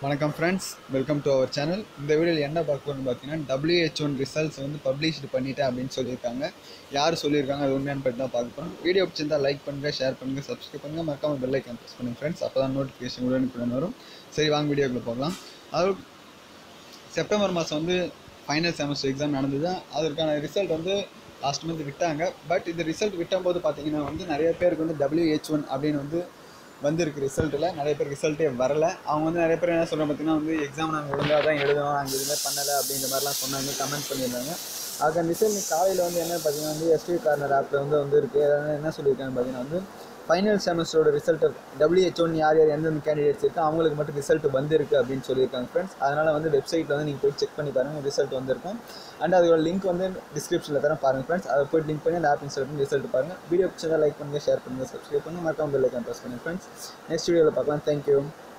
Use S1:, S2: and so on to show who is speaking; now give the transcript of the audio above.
S1: வணக்கம் friends welcome to our channel இந்த வீடியோவில் என்ன பார்க்க போகிறோம்னு பார்த்தீங்கன்னா WHO ரிசல்ட்ஸ் வந்து பப்ளிஷ்டு பண்ணிட்டேன் அப்படின்னு சொல்லியிருக்காங்க யார் சொல்லியிருக்காங்க அது உண்மையான பற்றி தான் பார்க்க போகிறோம் வீடியோ பிடிச்சிருந்தா லைக் பண்ணுங்கள் ஷேர் பண்ணுங்கள் சப்ஸ்கிரைப் பண்ணுங்கள் மறக்காம பெல் ஐக்கான் ப்ரெஸ் பண்ணுங்கள் ஃப்ரெண்ட்ஸ் அப்போ தான் நோட்டிஃபிகேஷன் உடனுக்குடன் வரும் சரி வாங்க வீடியோக்குள்ளே போகலாம் அது செப்டம்பர் மாதம் வந்து ஃபைனல் செமஸ்டர் எக்ஸாம் நடந்தது அதற்கான ரிசல்ட் வந்து லாஸ்ட் மந்த் விட்டாங்க பட் இந்த ரிசல்ட் விட்டபோது பார்த்தீங்கன்னா வந்து நிறைய பேருக்கு வந்து WH1 ஒன் அப்படின்னு வந்து வந்திருக்கு ரிசல்ட்டில் நிறைய பேர் ரிசல்ட்டே வரல அவங்க வந்து நிறைய பேர் என்ன சொல்கிறாங்க பார்த்தீங்கன்னா வந்து எக்ஸாம் நாங்கள் ஒழுங்காக தான் எழுதணும் நாங்கள் எதுவுமே பண்ணலை அப்படின்ற மாதிரிலாம் சொன்னாங்க கமெண்ட் பண்ணியிருந்தாங்க அதுக்கான ரிசல்ட் காலையில் வந்து என்ன பார்த்தீங்கன்னா வந்து எஸ்டி கார்னர் ஆப்பில் வந்து வந்து இருக்குது அதனால் என்ன சொல்லியிருக்காங்க பார்த்தீங்கன்னா வந்து ஃபைனல் செமஸ்டரோட ரிசல்ட் டபிள்யூஹெச்ஓன்னு யார் யார் எந்தெந்த கேண்டிடேட்ஸ் இருக்கோ அவங்களுக்கு மட்டும் ரிசல்ட் வந்திருக்கு அப்படின்னு சொல்லியிருக்காங்க ஃப்ரெண்ட்ஸ் அதனால் வந்து வெப்சைட்டில் வந்து நீங்கள் போய் செக் பண்ணி பாருங்கள் ரிசல்ட் வந்திருக்கும் அண்ட் அதோட லிங்க் வந்து டிஸ்கிரிப்ஷனில் தரேன் பாருங்கள் ஃப்ரெண்ட்ஸ் அதை போய் லிங்க் பண்ணி அந்த ஆப் இன்ஸ்டால் பண்ணி ரிசல்ட் பாருங்கள் வீடியோ பிடிச்சதா லைக் பண்ணுங்கள் ஷேர் பண்ணுங்கள் சப்ஸ்கிரைப் பண்ணுங்கள் மறக்காம பெல் ஐக்கான் ப்ரெஸ் பண்ணுங்கள் ஃப்ரெண்ட்ஸ் நெக்ஸ்ட் வீடியோவில் பார்க்கலாம் தேங்க்யூ